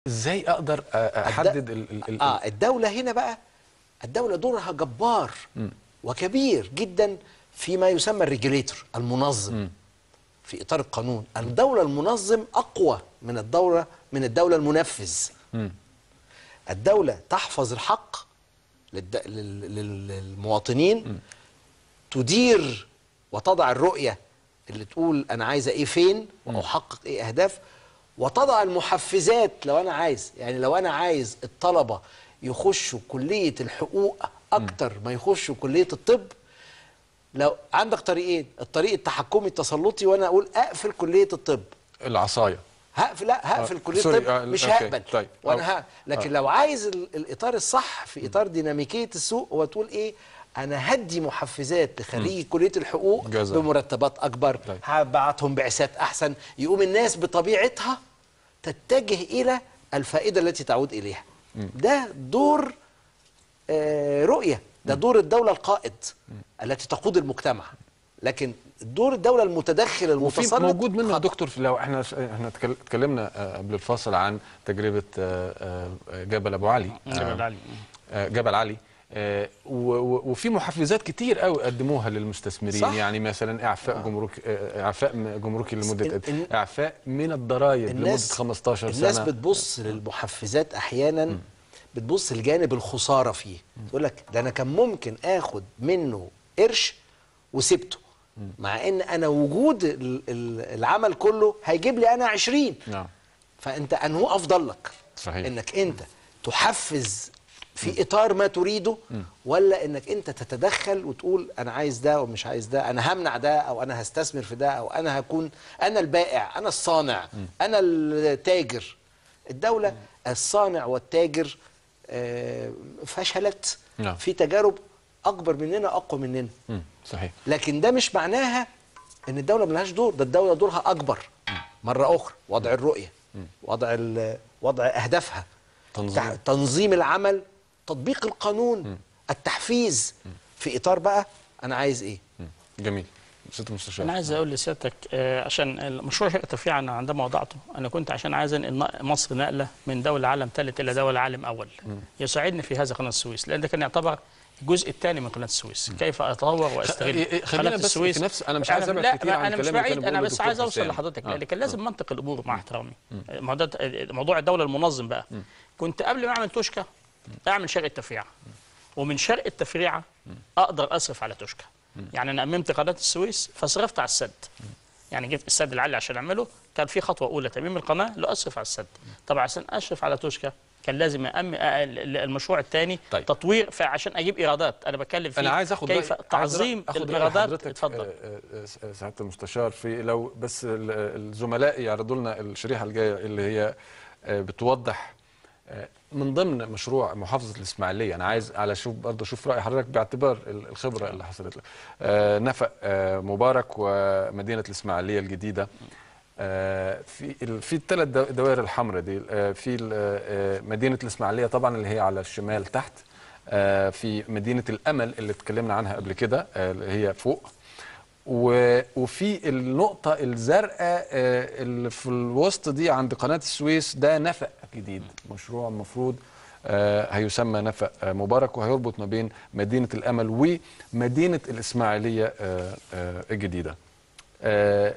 ازاي اقدر احدد ال ال ال اه الدولة هنا بقى الدولة دورها جبار وكبير جدا فيما يسمى الريجوليتور المنظم في اطار القانون الدولة المنظم اقوى من الدولة من الدولة المنفذ الدولة تحفظ الحق للد... لل... لل- للمواطنين تدير وتضع الرؤية اللي تقول أنا عايزة إيه فين وأحقق إيه أهداف وتضع المحفزات لو أنا عايز يعني لو أنا عايز الطلبة يخشوا كلية الحقوق أكتر ما يخشوا كلية الطب لو عندك طريقين الطريق التحكمي التسلطي وأنا أقول أقفل كلية الطب العصايه هقفل لا هقفل آه، كليه سوري، الطب آه، مش أوكي، هقبل طيب، وانا أو- ها لكن آه. لو عايز ال- الاطار الصح في اطار ديناميكيه السوق هو تقول ايه انا هدي محفزات لخريجي كليه الحقوق جزاء. بمرتبات اكبر طيب. هبعتهم بعثات احسن يقوم الناس بطبيعتها تتجه الى الفائده التي تعود اليها ده دور آه، رؤيه ده دور الدوله القائد التي تقود المجتمع لكن دور الدوله المتدخل وفي المتسلط موجود منه يا خطأ. دكتور في لو احنا احنا اتكل- اتكلمنا آه، قبل الفاصل عن تجربه آه، آه، جبل ابو علي جبل علي آه، جبل علي آه، و- و- وفي محفزات كتير قوي قدموها للمستثمرين صح. يعني مثلا اعفاء جمرك آه، اعفاء م- جمركي لمده ال- قد- ال- اعفاء من الضرائب لمده 15 سنه الناس بتبص للمحفزات احيانا بتبص لجانب الخساره فيه تقول لك ده انا كان ممكن اخد منه قرش وسبته مع ان انا وجود ال- ال- العمل كله هيجيب لي انا 20 نعم فانت انه افضل لك صحيح. انك انت تحفز في اطار ما تريده ولا انك انت تتدخل وتقول انا عايز ده ومش عايز ده انا همنع ده او انا هستثمر في ده او انا هكون انا البائع انا الصانع انا التاجر الدوله الصانع والتاجر آه، فشلت نعم. في تجارب اكبر مننا اقوى مننا مم، صحيح لكن ده مش معناها ان الدوله ملهاش دور ده الدوله دورها اكبر مره اخرى وضع الرؤيه وضع ال- وضع اهدافها تنظيم. تح- تنظيم العمل تطبيق القانون التحفيز في اطار بقى انا عايز ايه مم، جميل ست المستشار انا عايز اقول لسيادتك آه، عشان المشروع شركه الترفيه انا عندما وضعته انا كنت عشان عايز انقل مصر نقله من دوله عالم ثالث الى دوله عالم اول يساعدني في هذا قناه السويس لان ده كان يعتبر الجزء الثاني من قناه السويس كيف اتطور واستغل إيه- إيه، خلينا بس في نفس- أنا مش عايز أبعد لا كتير عن انا مش الكلام اللي بعيد كان انا بيقوله بس الدكتور عايز اوصل حسام. لحضرتك آه. لكن لازم منطق الامور مع احترامي موضوع موضوع الدوله المنظم بقى كنت قبل ما اعمل توشكا اعمل شرق التفريعه ومن شرق التفريعه اقدر اصرف على توشكا يعني انا اممت قناه السويس فصرفت على السد يعني جبت السد العالي عشان اعمله كان في خطوه اولى تميم القناه لاصرف على السد طبعا عشان اشرف على توشكا كان لازم أأم المشروع الثاني طيب. تطوير فعشان اجيب ايرادات انا بتكلم في انا عايز اخد كيف رأي- تعظيم عايز آخد رأي الايرادات حضرتك، اتفضل آه، آه، آه، سعاده المستشار في لو بس ال- الزملاء يعرضوا لنا الشريحه الجايه اللي هي آه، بتوضح آه، من ضمن مشروع محافظه الاسماعيليه انا عايز على شوف برضه اشوف راي حضرتك باعتبار ال- الخبره اللي حصلت لك آه، نفق آه، مبارك ومدينه الاسماعيليه الجديده آه، في ال- في الثلاث دو- دوائر الحمراء دي آه، في ال- آه، مدينه الاسماعيليه طبعا اللي هي على الشمال تحت آه، في مدينه الامل اللي اتكلمنا عنها قبل كده آه، اللي هي فوق و- وفي النقطة الزرقاء آه، اللي في الوسط دي عند قناة السويس ده نفق جديد مشروع المفروض آه، هيسمى نفق آه، مبارك وهيربط ما بين مدينة الأمل ومدينة الإسماعيلية آه، آه، الجديدة آه،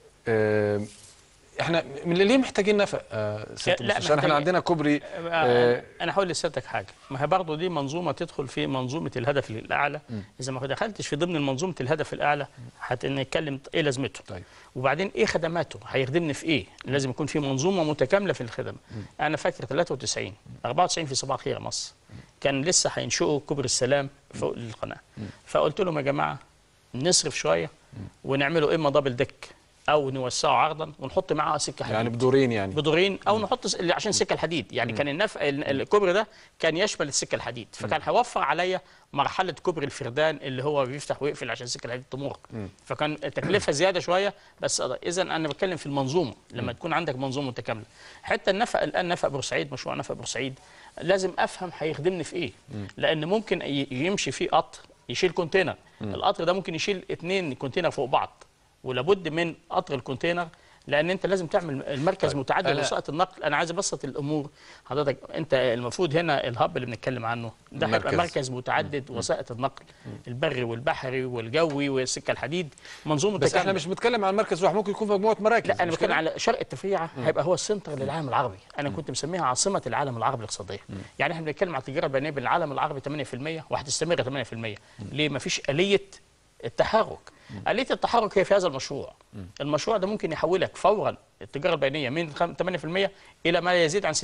آه، احنا من ليه محتاجين نفق آه، ست لا، المستشار احنا محتاج- عندنا كوبري آه، آه، انا هقول لسيادتك حاجه ما هي برضه دي منظومه تدخل في منظومه الهدف الاعلى اذا ما دخلتش في ضمن منظومه الهدف الاعلى هنتكلم ايه لازمته طيب. وبعدين ايه خدماته هيخدمني في ايه لازم يكون في منظومه متكامله في الخدمه انا فاكر 93 94 في صباح الخير يا مصر كان لسه هينشئوا كوبري السلام فوق القناه فقلت لهم يا جماعه نصرف شويه ونعمله اما دبل ديك او نوسعه عرضا ونحط معاه سكه حديد يعني بدورين يعني بدورين او نحط س- اللي عشان سكه الحديد يعني كان النف... ال- الكوبري ده كان يشمل السكه الحديد فكان هيوفر عليا مرحله كوبري الفردان اللي هو بيفتح ويقفل عشان سكه الحديد تمر فكان تكلفه زياده شويه بس اذا انا بتكلم في المنظومه لما تكون عندك منظومه متكامله حتى النفق الان نفق بورسعيد مشروع نفق بورسعيد لازم افهم هيخدمني في ايه لان ممكن ي- يمشي فيه قطر يشيل كونتينر القطر ده ممكن يشيل اثنين كونتينر فوق بعض ولابد من قطر الكونتينر لان انت لازم تعمل المركز طيب، متعدد أنا- وسائط النقل انا عايز ابسط الامور حضرتك انت المفروض هنا الهب اللي بنتكلم عنه ده هيبقى مركز. مركز متعدد وسائط النقل البري والبحري والجوي والسكه الحديد منظومه بس احنا متكاملة. مش بنتكلم عن مركز واحد ممكن يكون في مجموعه مراكز لا انا مش بتكلم كده؟ على شرق التفريعه هيبقى هو السنتر للعالم العربي انا كنت مسميها عاصمه العالم العربي الاقتصاديه يعني احنا بنتكلم على التجاره البينيه بين العالم العربي 8% وهتستمر 8% ليه ما فيش اليه التحرك اليه التحرك هي في هذا المشروع المشروع ده ممكن يحولك فورا التجاره البينيه من خم- 8% الى ما يزيد عن 60%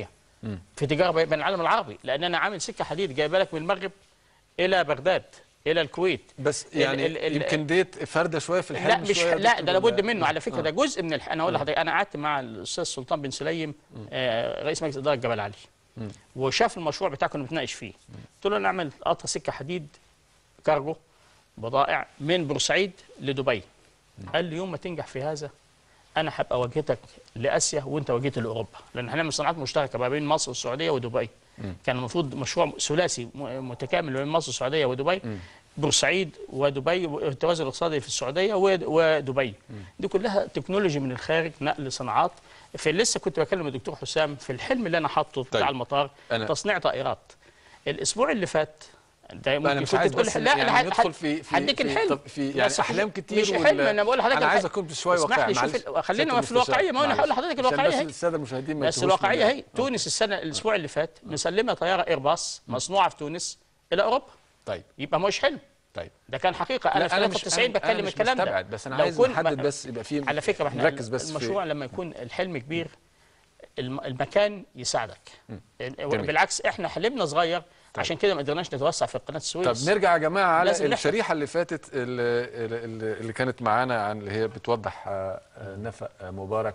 في تجاره بين بين العالم العربي لان انا عامل سكه حديد جايبه لك من المغرب الى بغداد الى الكويت بس ال- يعني ال- ال- يمكن ديت فرده شويه في الحلم لا مش شوية يا لا دكتور ده لابد ولا- منه على فكره ده جزء من الح... انا اقول لحضرتك انا قعدت مع الاستاذ سلطان بن سليم آه رئيس مجلس اداره جبل علي وشاف المشروع بتاعه كنا بنتناقش فيه قلت له نعمل قطر سكه حديد كارجو بضائع من بورسعيد لدبي قال لي يوم ما تنجح في هذا انا هبقى واجهتك لاسيا وانت واجهتي لاوروبا لان هنعمل صناعات مشتركه ما بين مصر والسعوديه ودبي كان المفروض مشروع ثلاثي م- متكامل بين مصر والسعوديه ودبي بورسعيد ودبي والتوازن الاقتصادي في السعوديه ود- ودبي دي كلها تكنولوجي من الخارج نقل صناعات في لسه كنت بكلم الدكتور حسام في الحلم اللي انا حاطه بتاع طيب. المطار أنا- تصنيع طائرات الاسبوع اللي فات ده انا ممكن مش كنت عايز تقول بس لا يعني لا ندخل في في هديك في- الحلم طب في يعني بس احلام كتير مش وال- حلم انا بقول لحضرتك انا الح- عايز اكون شويه اسمح واقعي لي شوف معلش. ال- خلينا سيادة في الواقعيه المستشار، ما انا هقول معلش. لحضرتك عشان الواقعيه بس اهي الساده المشاهدين ما بس يتوهوش الواقعيه مننا. هي تونس السنه الاسبوع اللي فات مسلمه طياره ايرباص مصنوعه في تونس الى اوروبا طيب يبقى مش حلم طيب ده كان حقيقه انا لا، في أنا مش- 93 أنا- أنا بتكلم مش الكلام ده مستبعد، بس أنا لو عايز كنت- نحدد بس يبقى في- على فكره ما احنا نركز بس في- المشروع لما يكون الحلم كبير الم- المكان يساعدك بالعكس احنا حلمنا صغير عشان كده ما قدرناش نتوسع في قناه السويس طب نرجع يا جماعه على لازم نحرص. الشريحه اللي فاتت اللي, اللي, اللي كانت معانا عن اللي هي بتوضح آه، آه، نفق آه، مبارك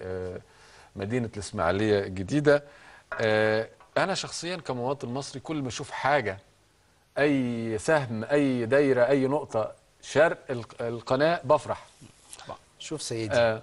ومدينه الاسماعيليه الجديده آه، انا شخصيا كمواطن مصري كل ما اشوف حاجه اي سهم اي دايره اي نقطه شرق الق- القناه بفرح شوف سيدي آه،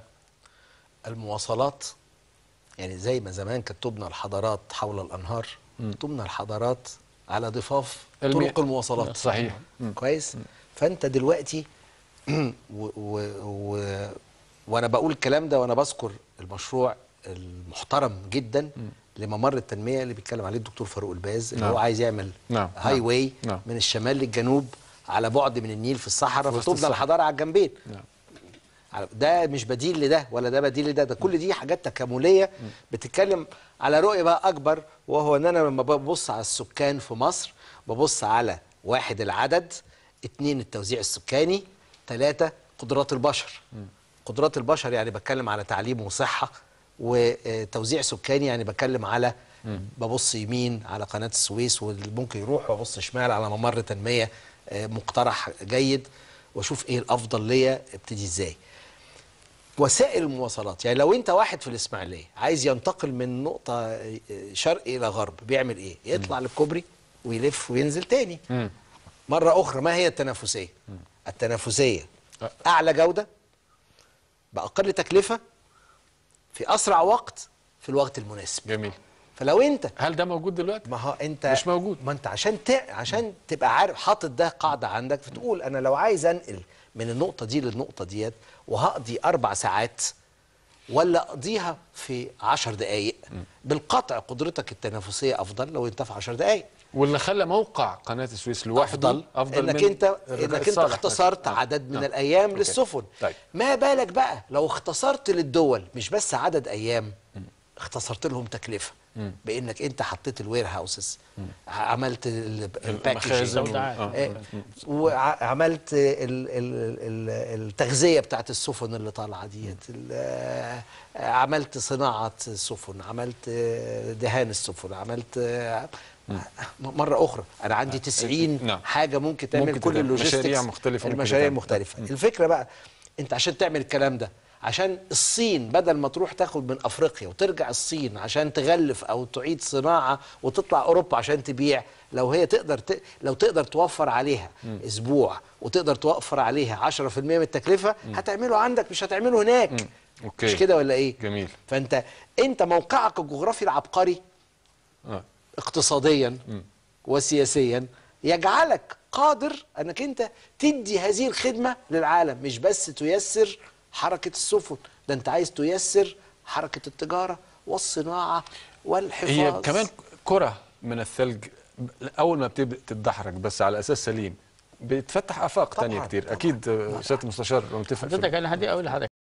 المواصلات يعني زي ما زمان كانت تبنى الحضارات حول الانهار تبنى الحضارات على ضفاف المي- طرق المواصلات صحيح كويس فانت دلوقتي و و و وانا بقول الكلام ده وانا بذكر المشروع المحترم جدا لممر التنميه اللي بيتكلم عليه الدكتور فاروق الباز اللي نعم. هو عايز يعمل نعم. هاي نعم. واي نعم. من الشمال للجنوب على بعد من النيل في الصحراء في وسط فتبنى الصحراء. الحضاره على الجنبين نعم. على- ده مش بديل لده ولا ده بديل لده ده كل دي حاجات تكامليه بتتكلم على رؤيه بقى اكبر وهو ان انا لما ببص على السكان في مصر ببص على واحد العدد اتنين التوزيع السكاني ثلاثة قدرات البشر قدرات البشر يعني بتكلم على تعليم وصحة وتوزيع سكاني يعني بتكلم على ببص يمين على قناة السويس واللي ممكن يروح وابص شمال على ممر تنمية آه، مقترح جيد واشوف ايه الافضل ليا ابتدي ازاي وسائل المواصلات يعني لو انت واحد في الاسماعيليه عايز ينتقل من نقطه شرق الى غرب بيعمل ايه يطلع للكوبري ويلف وينزل تاني مره اخرى ما هي التنافسيه التنافسيه اعلى جوده باقل تكلفه في اسرع وقت في الوقت المناسب جميل فلو انت هل ده موجود دلوقتي ما هو انت مش موجود. ما انت عشان ت... عشان تبقى عارف حاطط ده قاعده عندك فتقول انا لو عايز انقل من النقطه دي للنقطه ديت وهقضي اربع ساعات ولا اقضيها في عشر دقائق بالقطع قدرتك التنافسيه افضل لو انت في عشر دقائق واللي خلى موقع قناه السويس لوحده افضل, افضل انك من انت الرجاء انك انت الصالح اختصرت مثلاً. آه. عدد من آه. الايام أوكي. للسفن طيب ما بالك بقى لو اختصرت للدول مش بس عدد ايام اختصرت لهم تكلفه بانك انت حطيت الوير هاوسز عملت الباكجينج المخازن وال- الزودعات. آه. آه، وعملت ال- ال- ال- التغذيه بتاعت السفن اللي طالعه ديت ال- آه، عملت صناعه السفن عملت آه، دهان السفن عملت آه، مره اخرى انا عندي 90 نعم. حاجه ممكن تعمل ممكن كل تعمل اللوجيستكس مشاريع مختلفة ممكن المشاريع تعمل. مختلفه الفكره بقى انت عشان تعمل الكلام ده عشان الصين بدل ما تروح تاخد من افريقيا وترجع الصين عشان تغلف او تعيد صناعه وتطلع اوروبا عشان تبيع لو هي تقدر ت... لو تقدر توفر عليها اسبوع وتقدر توفر عليها 10% من التكلفه هتعمله عندك مش هتعمله هناك أوكي. مش كده ولا ايه جميل. فانت انت موقعك الجغرافي العبقري آه. اقتصاديا وسياسيا يجعلك قادر انك انت تدي هذه الخدمه للعالم مش بس تيسر حركه السفن ده انت عايز تيسر حركه التجاره والصناعه والحفاظ هي كمان كرة من الثلج أول ما بتبدأ تتدحرج بس على أساس سليم بتفتح آفاق تانية طبعاً، كتير طبعاً. أكيد آه، سيادة المستشار متفق في حضرتك انا هدي اقول لحضرتك